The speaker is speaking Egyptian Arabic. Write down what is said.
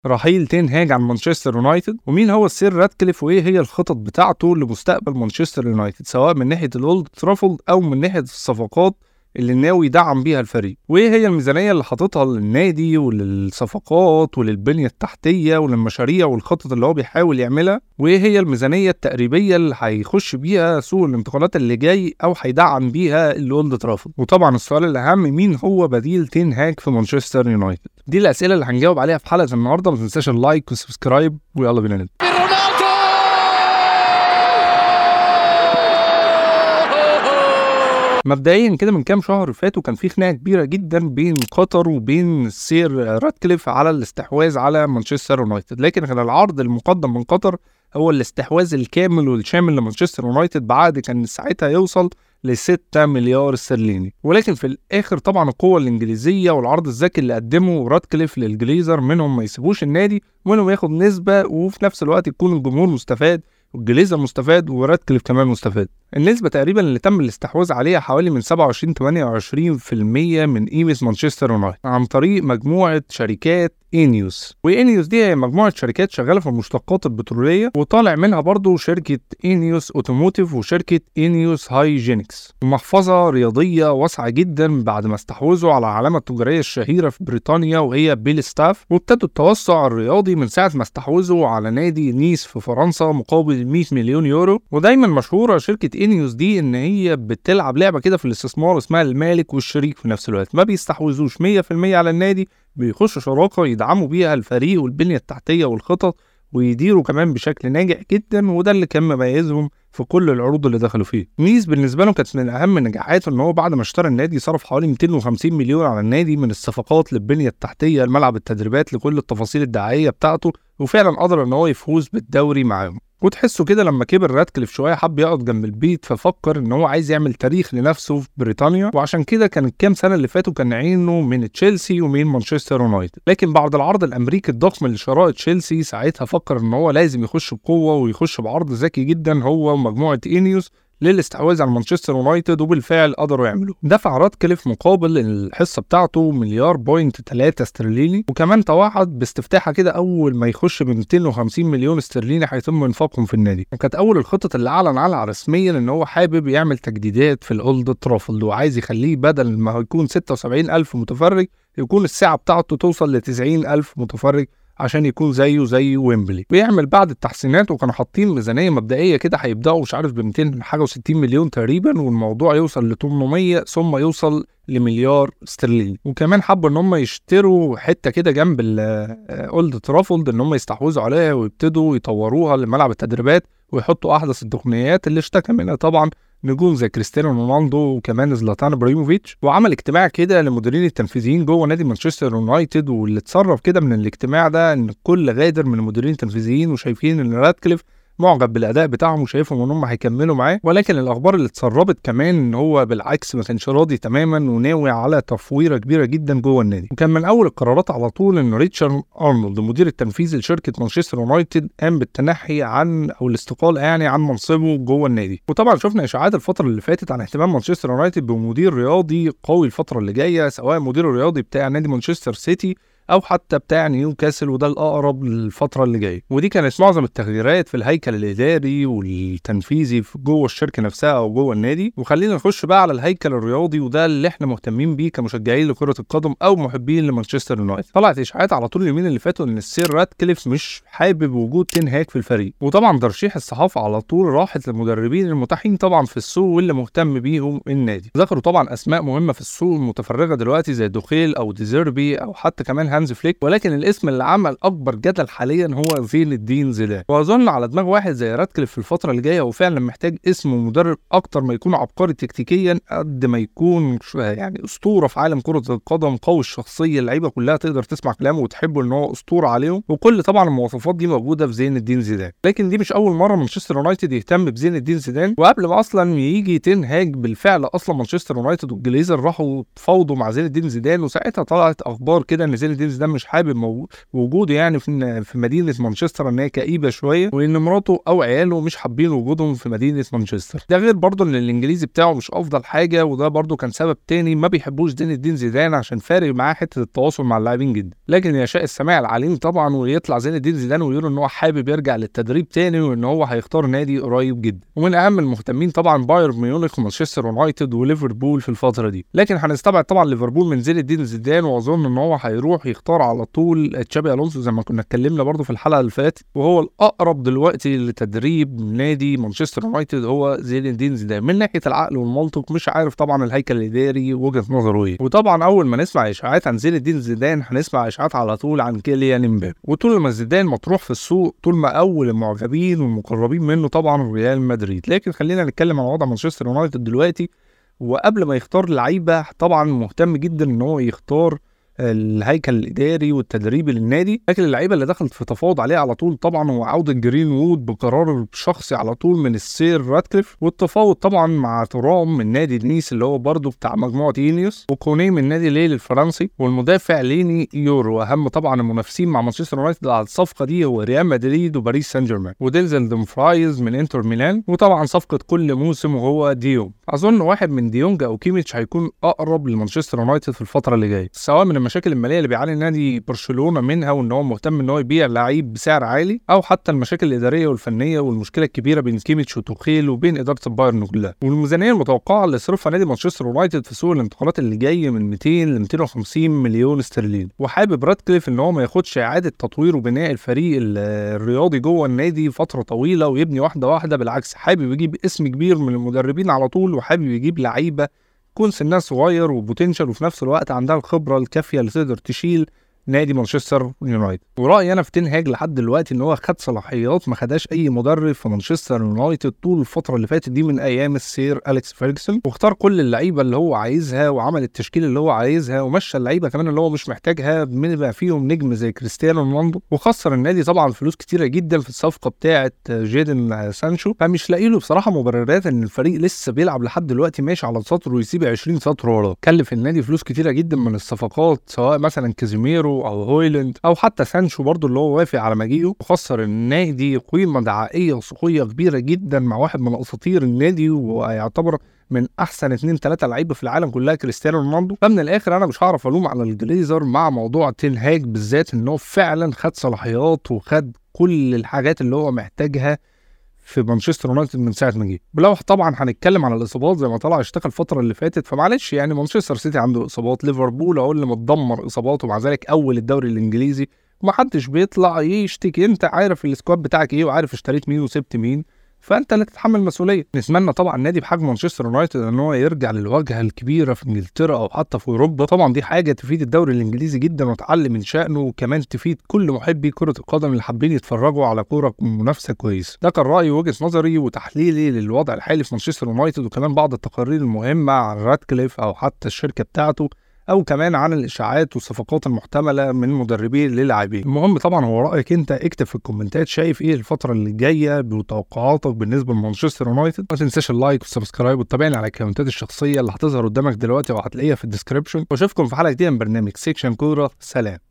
رحيل تين هاج عن مانشستر يونايتد ومين هو السير راتكليف وايه هي الخطط بتاعته لمستقبل مانشستر يونايتد سواء من ناحيه الاولد ترافولد او من ناحيه الصفقات اللي ناوي يدعم بيها الفريق وايه هي الميزانيه اللي حاططها للنادي وللصفقات وللبنيه التحتيه وللمشاريع والخطط اللي هو بيحاول يعملها وايه هي الميزانيه التقريبيه اللي هيخش بيها سوق الانتقالات اللي جاي او هيدعم بيها الاولد ترافورد وطبعا السؤال الاهم مين هو بديل تين هاج في مانشستر يونايتد دي الاسئله اللي هنجاوب عليها في حلقه النهارده ما تنساش اللايك والسبسكرايب ويلا بينا نبدا مبدئيا كده من كام شهر فاتوا كان في خناقه كبيره جدا بين قطر وبين السير راتكليف على الاستحواذ على مانشستر يونايتد لكن كان العرض المقدم من قطر هو الاستحواذ الكامل والشامل لمانشستر يونايتد بعد كان ساعتها يوصل ل 6 مليار استرليني ولكن في الاخر طبعا القوه الانجليزيه والعرض الذكي اللي قدمه راتكليف للجليزر منهم ما يسيبوش النادي ومنهم ياخد نسبه وفي نفس الوقت يكون الجمهور مستفاد والجليزر مستفاد وراتكليف كمان مستفاد النسبة تقريبا اللي تم الاستحواذ عليها حوالي من 27 28% من قيمة مانشستر يونايتد عن طريق مجموعة شركات انيوس وانيوس دي هي مجموعة شركات شغالة في المشتقات البترولية وطالع منها برضو شركة انيوس اوتوموتيف وشركة انيوس هايجينكس محفظة رياضية واسعة جدا بعد ما استحوذوا على العلامة التجارية الشهيرة في بريطانيا وهي بيل ستاف وابتدوا التوسع الرياضي من ساعة ما استحوذوا على نادي نيس في فرنسا مقابل 100 مليون يورو ودايما مشهورة شركة انيوس دي ان هي بتلعب لعبه كده في الاستثمار اسمها المالك والشريك في نفس الوقت ما بيستحوذوش 100% على النادي بيخشوا شراكه يدعموا بيها الفريق والبنيه التحتيه والخطط ويديروا كمان بشكل ناجح جدا وده اللي كان مميزهم في كل العروض اللي دخلوا فيه نيس بالنسبه له كانت من اهم نجاحاته ان هو بعد ما اشترى النادي صرف حوالي 250 مليون على النادي من الصفقات للبنيه التحتيه الملعب التدريبات لكل التفاصيل الدعائيه بتاعته وفعلا قدر ان هو يفوز بالدوري معاهم وتحسه كده لما كبر راتكليف شويه حب يقعد جنب البيت ففكر ان هو عايز يعمل تاريخ لنفسه في بريطانيا وعشان كده كان الكام سنه اللي فاتوا كان عينه من تشيلسي ومن مانشستر يونايتد لكن بعد العرض الامريكي الضخم لشراء تشيلسي ساعتها فكر ان هو لازم يخش بقوه ويخش بعرض ذكي جدا هو ومجموعه انيوس للاستحواذ على مانشستر يونايتد وبالفعل قدروا يعملوه دفع راتكليف مقابل الحصه بتاعته مليار بوينت 3 استرليني وكمان توعد باستفتاحه كده اول ما يخش ب 250 مليون استرليني هيتم انفاقهم في النادي وكانت اول الخطط اللي اعلن عنها رسميا ان هو حابب يعمل تجديدات في الاولد ترافلد وعايز يخليه بدل ما يكون 76000 متفرج يكون الساعه بتاعته توصل ل 90000 متفرج عشان يكون زيه زي ويمبلي ويعمل بعد التحسينات وكانوا حاطين ميزانيه مبدئيه كده هيبداوا مش عارف ب 200 حاجه و60 مليون تقريبا والموضوع يوصل ل 800 ثم يوصل لمليار استرليني وكمان حبوا ان هم يشتروا حته كده جنب الاولد ترافولد ان هم يستحوذوا عليها ويبتدوا يطوروها لملعب التدريبات ويحطوا احدث التقنيات اللي اشتكى منها طبعا نجوم زي كريستيانو رونالدو وكمان زلاتان ابراهيموفيتش وعمل اجتماع كده للمديرين التنفيذيين جوه نادي مانشستر يونايتد واللي اتصرف كده من الاجتماع ده ان الكل غادر من المديرين التنفيذيين وشايفين ان راتكليف معجب بالاداء بتاعهم وشايفهم ان هم هيكملوا معاه ولكن الاخبار اللي اتسربت كمان ان هو بالعكس ما كانش راضي تماما وناوي على تفويره كبيره جدا جوه النادي وكان من اول القرارات على طول ان ريتشارد ارنولد المدير التنفيذي لشركه مانشستر يونايتد قام بالتنحي عن او الاستقاله يعني عن منصبه جوه النادي وطبعا شفنا اشاعات الفتره اللي فاتت عن اهتمام مانشستر يونايتد بمدير رياضي قوي الفتره اللي جايه سواء المدير الرياضي بتاع نادي مانشستر سيتي او حتى بتاع نيوكاسل وده الاقرب للفتره اللي جايه ودي كانت معظم التغييرات في الهيكل الاداري والتنفيذي في جوه الشركه نفسها او جوه النادي وخلينا نخش بقى على الهيكل الرياضي وده اللي احنا مهتمين بيه كمشجعين لكره القدم او محبين لمانشستر يونايتد طلعت اشاعات على طول اليومين اللي فاتوا ان السير راتكليف مش حابب وجود تين هاك في الفريق وطبعا ترشيح الصحافه على طول راحت للمدربين المتاحين طبعا في السوق واللي مهتم بيهم النادي ذكروا طبعا اسماء مهمه في السوق المتفرغه دلوقتي زي دوخيل او ديزيربي او حتى كمان هانز فليك ولكن الاسم اللي عمل اكبر جدل حاليا هو زين الدين زيدان واظن على دماغ واحد زي راتكليف في الفتره اللي جايه هو فعلا محتاج اسم مدرب اكتر ما يكون عبقري تكتيكيا قد ما يكون يعني اسطوره في عالم كره القدم قوي الشخصيه اللعيبه كلها تقدر تسمع كلامه وتحبه ان هو اسطوره عليهم وكل طبعا المواصفات دي موجوده في زين الدين زيدان لكن دي مش اول مره مانشستر يونايتد يهتم بزين الدين زيدان وقبل ما اصلا يجي تنهاج بالفعل اصلا مانشستر يونايتد والجليزر راحوا تفاوضوا مع زين الدين زيدان وساعتها طلعت اخبار كده ان زين الدين زيدان مش حابب وجوده يعني في في مدينه مانشستر ان هي كئيبه شويه وان مراته او عياله مش حابين وجودهم في مدينه مانشستر ده غير برضه ان الانجليزي بتاعه مش افضل حاجه وده برضه كان سبب تاني ما بيحبوش زين الدين زيدان عشان فارق معاه حته التواصل مع اللاعبين جدا لكن يشاء السماع العليم طبعا ويطلع زين الدين زيدان ويقول ان هو حابب يرجع للتدريب تاني وان هو هيختار نادي قريب جدا ومن اهم المهتمين طبعا بايرن ميونخ ومانشستر يونايتد وليفربول في الفتره دي لكن هنستبعد طبعا ليفربول من زين الدين زيدان واظن ان هو هيروح يختار على طول تشابي الونسو زي ما كنا اتكلمنا برضه في الحلقه اللي فاتت وهو الاقرب دلوقتي لتدريب نادي مانشستر يونايتد هو زين الدين زيدان من ناحيه العقل والمنطق مش عارف طبعا الهيكل الاداري وجهه نظره ايه وطبعا اول ما نسمع اشاعات عن زين الدين زيدان هنسمع اشاعات على طول عن كيليان امبابي وطول ما زيدان مطروح في السوق طول ما اول المعجبين والمقربين منه طبعا ريال مدريد لكن خلينا نتكلم عن وضع مانشستر يونايتد دلوقتي وقبل ما يختار لعيبه طبعا مهتم جدا ان هو يختار الهيكل الاداري والتدريبي للنادي لكن اللعيبه اللي دخلت في تفاوض عليه على طول طبعا هو عوده جرين وود بقرار شخصي على طول من السير راتكليف والتفاوض طبعا مع ترام من نادي نيس اللي هو برضه بتاع مجموعه اينيوس وكوني من نادي ليل الفرنسي والمدافع ليني يورو واهم طبعا المنافسين مع مانشستر يونايتد على الصفقه دي هو ريال مدريد وباريس سان جيرمان ودينزل دومفرايز من انتر ميلان وطبعا صفقه كل موسم وهو ديونج اظن واحد من ديونج او كيميتش هيكون اقرب لمانشستر يونايتد في الفتره اللي جايه سواء من المشاكل الماليه اللي بيعاني نادي برشلونه منها وان هو مهتم ان هو يبيع لعيب بسعر عالي او حتى المشاكل الاداريه والفنيه والمشكله الكبيره بين كيميتش وتوخيل وبين اداره البايرن كلها والميزانيه المتوقعه اللي صرفها نادي مانشستر يونايتد في سوق الانتقالات اللي جاي من 200 ل 250 مليون استرليني وحابب راتكليف ان هو ما ياخدش اعاده تطوير وبناء الفريق الرياضي جوه النادي فتره طويله ويبني واحده واحده بالعكس حابب يجيب اسم كبير من المدربين على طول وحابب يجيب لعيبه تكون سنها صغير وبوتنشال وفي نفس الوقت عندها الخبره الكافيه اللي تقدر تشيل نادي مانشستر يونايتد ورايي انا في تنهاج لحد دلوقتي ان هو خد صلاحيات ما خداش اي مدرب في مانشستر يونايتد طول الفتره اللي فاتت دي من ايام السير اليكس فيرجسون واختار كل اللعيبه اللي هو عايزها وعمل التشكيل اللي هو عايزها ومشى اللعيبه كمان اللي هو مش محتاجها من بقى فيهم نجم زي كريستيانو رونالدو وخسر النادي طبعا فلوس كتيره جدا في الصفقه بتاعه جيدن سانشو فمش لاقي له بصراحه مبررات ان الفريق لسه بيلعب لحد دلوقتي ماشي على سطر ويسيب 20 سطر وراه كلف النادي فلوس كتيره جدا من الصفقات سواء مثلا كازيميرو او هويلاند او حتى سانشو برضو اللي هو وافق على مجيئه وخسر النادي قيمه دعائيه وسوقيه كبيره جدا مع واحد من اساطير النادي ويعتبر من احسن اثنين ثلاثه لعيبه في العالم كلها كريستيانو رونالدو فمن الاخر انا مش هعرف الوم على الجليزر مع موضوع تين هاج بالذات ان هو فعلا خد صلاحيات وخد كل الحاجات اللي هو محتاجها في مانشستر يونايتد من ساعه ما جه بلو طبعا هنتكلم على الاصابات زي ما طلع اشتكى الفتره اللي فاتت فمعلش يعني مانشستر سيتي عنده اصابات ليفربول هو اللي متدمر اصاباته ومع ذلك اول الدوري الانجليزي ومحدش بيطلع يشتكي انت عارف السكواد بتاعك ايه وعارف اشتريت مين وسبت مين فانت اللي تتحمل المسؤوليه نتمنى طبعا نادي بحجم مانشستر يونايتد ان هو يرجع للواجهه الكبيره في انجلترا او حتى في اوروبا طبعا دي حاجه تفيد الدوري الانجليزي جدا وتعلي من شانه وكمان تفيد كل محبي كره القدم اللي حابين يتفرجوا على كوره منافسه كويسه ده كان رايي وجهه نظري وتحليلي للوضع الحالي في مانشستر يونايتد وكمان بعض التقارير المهمه عن راتكليف او حتى الشركه بتاعته او كمان عن الاشاعات والصفقات المحتمله من مدربين للاعبين المهم طبعا هو رايك انت اكتب في الكومنتات شايف ايه الفتره اللي جايه بتوقعاتك بالنسبه لمانشستر يونايتد ما تنساش اللايك والسبسكرايب وتتابعني على الكومنتات الشخصيه اللي هتظهر قدامك دلوقتي وهتلاقيها في الديسكربشن واشوفكم في حلقه جديده من برنامج سيكشن كوره سلام